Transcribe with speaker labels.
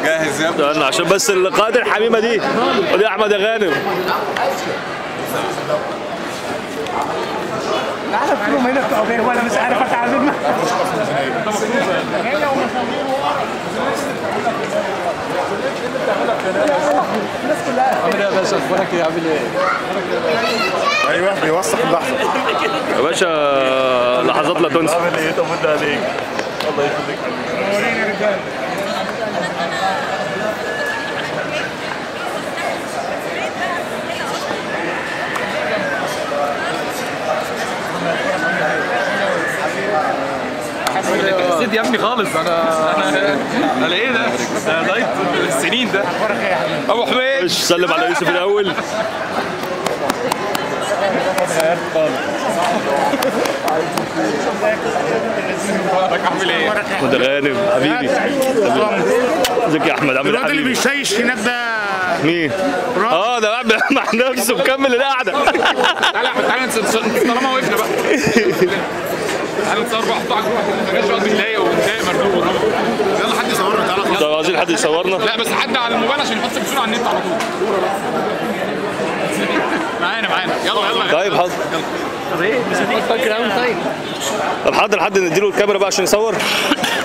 Speaker 1: جاهز يا ابني
Speaker 2: استنى عشان بس اللقاءات الحميمه دي ودي احمد يا غانم
Speaker 3: عارف فيهم هنا بتوع بيه ولا مش عارف اتعامل معاهم
Speaker 4: عامل ايه يا باشا اخبارك ايه عامل ايه؟
Speaker 5: ايوه بيوثق اللحظه
Speaker 2: يا باشا لحظات لا تنسى
Speaker 5: عامل ايه طمنا عليك الله يخليك
Speaker 4: نسيت يا ابني خالص انا
Speaker 1: انا ايه ده؟ ده لايف السنين ده ابو حميد
Speaker 2: مش سلم على يوسف الاول
Speaker 1: حضرتك عامل ايه؟
Speaker 2: احمد يا غانم حبيبي ازيك يا احمد عامل ايه
Speaker 3: الواد اللي
Speaker 2: حبيبي
Speaker 3: بيشيش هناك ده
Speaker 2: مين؟ اه ده قاعد مع نفسه مكمل القعده
Speaker 1: تعالى يا احمد تعالى نس- نس- طالما وقفنا بقى تعالى نتصور بقى حطوا على الجروب ما جاش وقت متضايق ومتضايق مردود يلا حد يصورنا تعالى خلاص
Speaker 2: طب عايزين حد يصورنا
Speaker 1: لا بس حد على الموبايل عشان يحط الصوره على النت على طول معانا معانا يلا يلا
Speaker 2: طيب حاضر
Speaker 4: فاكر قوي طيب
Speaker 2: طب حاضر حد نديله الكاميرا بقى عشان يصور